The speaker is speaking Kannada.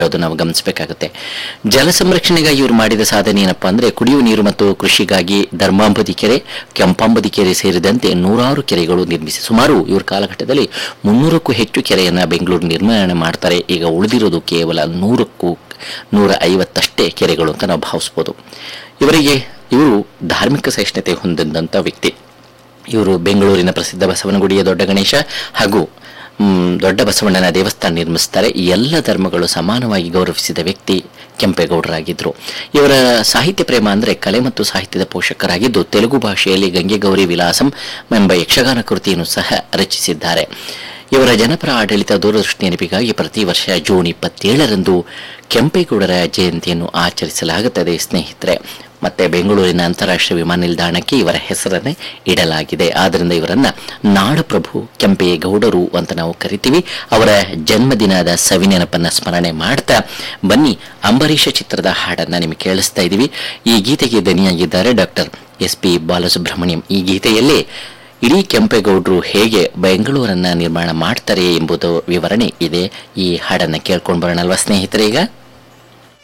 ಅದು ನಾವು ಗಮನಿಸಬೇಕಾಗುತ್ತೆ ಜಲ ಸಂರಕ್ಷಣೆಗಾಗಿ ಇವರು ಮಾಡಿದ ಸಾಧನೆ ಏನಪ್ಪಾ ಅಂದ್ರೆ ಕುಡಿಯುವ ನೀರು ಮತ್ತು ಕೃಷಿಗಾಗಿ ಧರ್ಮಾಂಬದಿ ಕೆರೆ ಕೆಂಪಾಂಬದಿ ಕೆರೆ ಸೇರಿದಂತೆ ನೂರಾರು ಕೆರೆಗಳು ನಿರ್ಮಿಸಿ ಸುಮಾರು ಇವ್ರ ಕಾಲಘಟ್ಟದಲ್ಲಿ ಮುನ್ನೂರಕ್ಕೂ ಹೆಚ್ಚು ಕೆರೆಯನ್ನ ಬೆಂಗಳೂರು ನಿರ್ಮಾಣ ಮಾಡ್ತಾರೆ ಈಗ ಉಳಿದಿರೋದು ಕೇವಲ ನೂರಕ್ಕೂ ನೂರ ಐವತ್ತಷ್ಟೇ ಕೆರೆಗಳು ಅಂತ ನಾವು ಭಾವಿಸ್ಬೋದು ಇವರಿಗೆ ಇವರು ಧಾರ್ಮಿಕ ಸಹಿಷ್ಣುತೆ ಹೊಂದಿದಂಥ ವ್ಯಕ್ತಿ ಇವರು ಬೆಂಗಳೂರಿನ ಪ್ರಸಿದ್ಧ ಬಸವನಗುಡಿಯ ದೊಡ್ಡ ಗಣೇಶ ಹಾಗೂ ಮ್, ದೊಡ್ಡ ಬಸವಣ್ಣನ ದೇವಸ್ಥಾನ ನಿರ್ಮಿಸ್ತಾರೆ ಈ ಎಲ್ಲ ಧರ್ಮಗಳು ಸಮಾನವಾಗಿ ಗೌರವಿಸಿದ ವ್ಯಕ್ತಿ ಕೆಂಪೇಗೌಡರಾಗಿದ್ದರು ಇವರ ಸಾಹಿತ್ಯ ಪ್ರೇಮ ಅಂದರೆ ಕಲೆ ಮತ್ತು ಸಾಹಿತ್ಯದ ಪೋಷಕರಾಗಿದ್ದು ತೆಲುಗು ಭಾಷೆಯಲ್ಲಿ ಗಂಗೆ ಗೌರಿ ವಿಲಾಸಂ ಎಂಬ ಯಕ್ಷಗಾನ ಕೃತಿಯನ್ನು ಸಹ ರಚಿಸಿದ್ದಾರೆ ಇವರ ಜನಪರ ಆಡಳಿತ ದೂರದೃಷ್ಟಿ ನೆನಪಿಗಾಗಿ ಪ್ರತಿ ವರ್ಷ ಜೂನ್ ಇಪ್ಪತ್ತೇಳರಂದು ಕೆಂಪೇಗೌಡರ ಜಯಂತಿಯನ್ನು ಆಚರಿಸಲಾಗುತ್ತದೆ ಸ್ನೇಹಿತರೆ ಮತ್ತೆ ಬೆಂಗಳೂರಿನ ಅಂತಾರಾಷ್ಟ್ರೀಯ ವಿಮಾನ ನಿಲ್ದಾಣಕ್ಕೆ ಇವರ ಹೆಸರನ್ನೇ ಇಡಲಾಗಿದೆ ಆದ್ದರಿಂದ ಇವರನ್ನ ನಾಡಪ್ರಭು ಕೆಂಪೇಗೌಡರು ಅಂತ ನಾವು ಕರಿತೀವಿ ಅವರ ಜನ್ಮದಿನದ ಸವಿನೆನಪನ್ನ ಸ್ಮರಣೆ ಮಾಡ್ತಾ ಬನ್ನಿ ಅಂಬರೀಷ ಚಿತ್ರದ ಹಾಡನ್ನ ನಿಮಗೆ ಕೇಳಿಸ್ತಾ ಇದ್ದೀವಿ ಈ ಗೀತೆಗೆ ದನಿಯಾಗಿದ್ದಾರೆ ಡಾಕ್ಟರ್ ಎಸ್ ಪಿ ಬಾಲಸುಬ್ರಹ್ಮಣ್ಯಂ ಈ ಗೀತೆಯಲ್ಲಿ ಇಡೀ ಕೆಂಪೇಗೌಡರು ಹೇಗೆ ಬೆಂಗಳೂರನ್ನ ನಿರ್ಮಾಣ ಮಾಡ್ತಾರೆ ಎಂಬುದು ವಿವರಣೆ ಇದೆ ಈ ಹಾಡನ್ನ ಕೇಳ್ಕೊಂಡು ಬರೋಣಲ್ವಾ ಸ್ನೇಹಿತರೆ ಈಗ